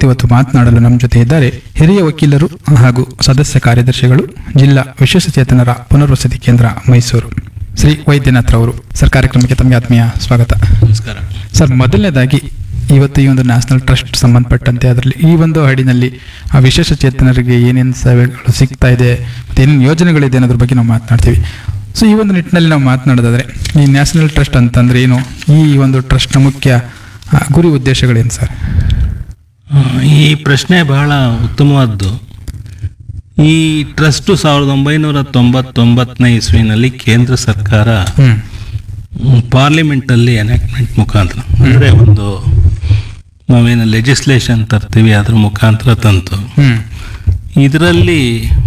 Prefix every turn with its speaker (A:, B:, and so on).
A: ಕುರಿತು ಮಾತನಾಡಲು ನಮ್ಮ ಜೊತೆ ಇದ್ದಾರೆ ಹಿರಿಯ ವಕೀಲರು ಹಾಗೂ ಸದಸ್ಯ ಕಾರ್ಯದರ್ಶಿಗಳು ಜಿಲ್ಲಾ ವಿಶೇಷಚೇತನರ ಪುನರ್ವಸತಿ ಕೇಂದ್ರ ಮೈಸೂರು ಶ್ರೀ ವೈದ್ಯನಾಥ್ ರವರು ಸರ್ ಕಾರ್ಯಕ್ರಮಕ್ಕೆ ತಮಗೆ ಆತ್ಮೀಯ ಸ್ವಾಗತ
B: ನಮಸ್ಕಾರ
A: ಸರ್ ಮೊದಲನೇದಾಗಿ ಇವತ್ತು ಈ ಒಂದು ನ್ಯಾಷನಲ್ ಟ್ರಸ್ಟ್ ಸಂಬಂಧಪಟ್ಟಂತೆ ಅದರಲ್ಲಿ ಈ ಒಂದು ಹಾಡಿನಲ್ಲಿ ಆ ವಿಶೇಷ ಚೇತನರಿಗೆ ಏನೇನು ಸೇವೆಗಳು ಸಿಗ್ತಾ ಇದೆ ಮತ್ತು ಏನೇನು ಯೋಜನೆಗಳಿದೆ ಅನ್ನೋದ್ರ ಬಗ್ಗೆ ನಾವು ಮಾತನಾಡ್ತೀವಿ ಸೊ ಈ ಒಂದು ನಿಟ್ಟಿನಲ್ಲಿ ನಾವು ಮಾತನಾಡೋದಾದ್ರೆ ಈ ನ್ಯಾಷನಲ್ ಟ್ರಸ್ಟ್ ಅಂತಂದ್ರೆ ಏನು ಈ ಒಂದು ಟ್ರಸ್ಟ್ನ ಮುಖ್ಯ ಆ, ಗುರಿ ಉದ್ದೇಶಗಳೇನು ಸರ್
B: ಆ, ಈ ಪ್ರಶ್ನೆ ಬಹಳ ಉತ್ತಮವಾದ್ದು ಈ ಟ್ರಸ್ಟು ಸಾವಿರದ ಒಂಬೈನೂರ ತೊಂಬತ್ತೊಂಬತ್ತನೇ ಇಸ್ವಿನಲ್ಲಿ ಕೇಂದ್ರ ಸರ್ಕಾರ
A: ಹ್ಮ್
B: ಮ್, ಪಾರ್ಲಿಮೆಂಟಲ್ಲಿ ಎನಾಕ್ಟ್ಮೆಂಟ್ ಮುಖಾಂತರ ಅಂದರೆ ಒಂದು ನಾವೇನು ಲೆಜಿಸ್ಲೇಷನ್ ತರ್ತೀವಿ ಅದ್ರ ಮುಖಾಂತರ ತಂತು
A: ಹ್ಮ್
B: ಇದರಲ್ಲಿ